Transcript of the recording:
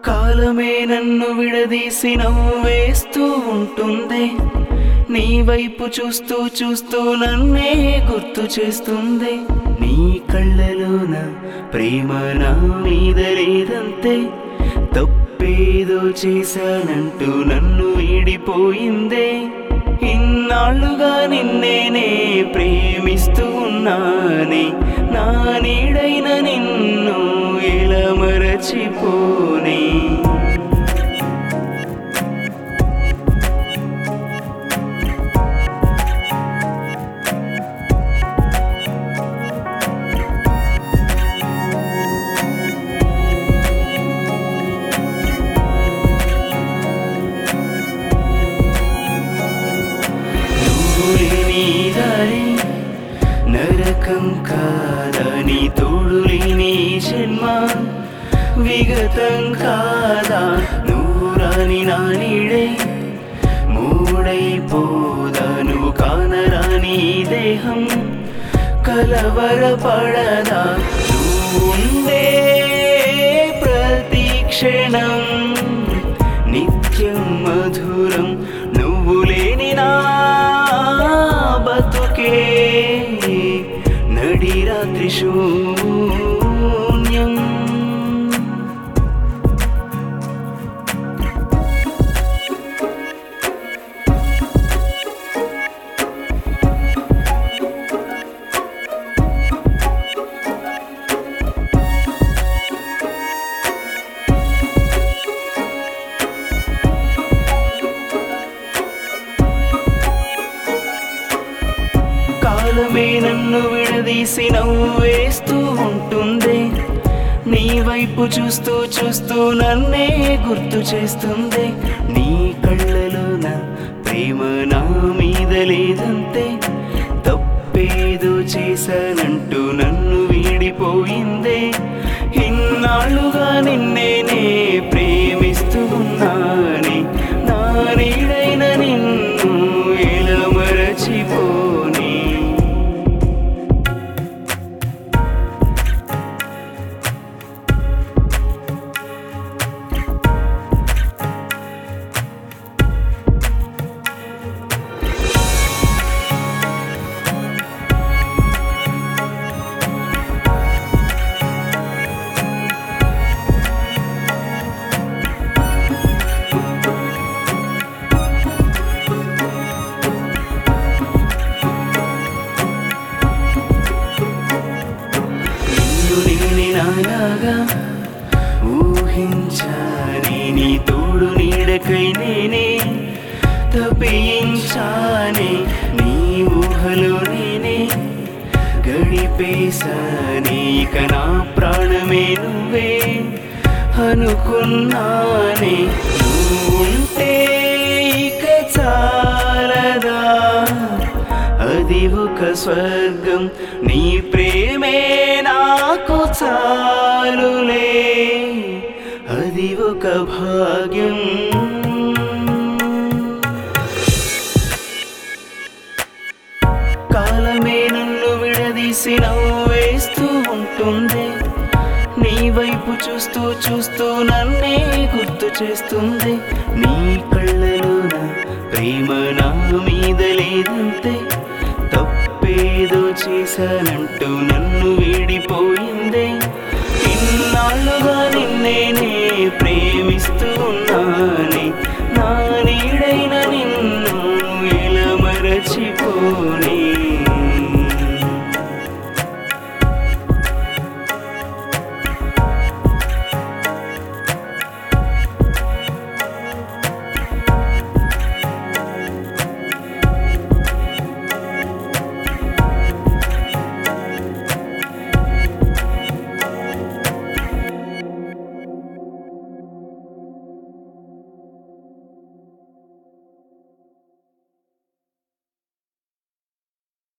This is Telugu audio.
కాలమే నన్ను విడదీసి నవ్వేస్తూ ఉంటుంది నీ వైపు చూస్తూ చూస్తూ నన్నే గుర్తు చేస్తుంది నీ కళ్ళలోన ప్రేమ నా మీద లేదంతే తప్పేదో చేశానంటూ నన్ను వీడిపోయిందే ఇన్నాళ్ళుగా నిన్నేనే ప్రేమిస్తూ ఉన్నానే నా నీడైన నిన్ను ఎలా మరచిపోనే నువ్వు లేని దారి నరకం కాదా నీ తోడు లేని ఈ జన్మ విగతం కాదా నువ్వు రాని నా నీడే మూడైపోదా నువ్వు కానరాని ఈ దేహం కలవరపడదా నువ్వు ఉండే ప్రతి క్షణం నిత్యం మధురం నువ్వు లేని నా బతుకే నడి రాత్రి శూన్యం కాలమే నన్ను విడదీసి నవ్వేస్తూ ఉంటుంది నీ వైపు చూస్తూ చూస్తూ నన్నే గుర్తు చేస్తుంది నీ కళ్ళలోన ప్రేమ నా మీద లేదంతే తప్పేదో చేశానంటూ నన్ను వీడిపోయిందే ఇన్నాళ్ళుగా నిన్నేనే ప్రేమిస్తూ ఉన్నానే నా నీడైన నిన్ను ఎలా మరచిపోనీ నిన్ను నేనే నాలాగా ఊహించాని నీ తోడు నీడకై నేనే తప్పించానే నీ ఊహలో నేనే గడిపేశానే ఇక నా ప్రాణమే నువ్వే అనుకున్నానే నువ్వుంటే ఇక చాలదా అది ఒక స్వర్గం నీ ప్రేమే నాకు చాలులే అది ఒక భాగ్యం కాలమే నన్ను విడదీసి నవ్వేస్తూ ఉంటుంది నీ వైపు చూస్తూ చూస్తూ నన్నే గుర్తు చేస్తుంది నీ కళ్ళలోన ప్రేమ నా మీద లేదంతే తప్పేదో చేశానంటూ నన్ను వీడిపోయి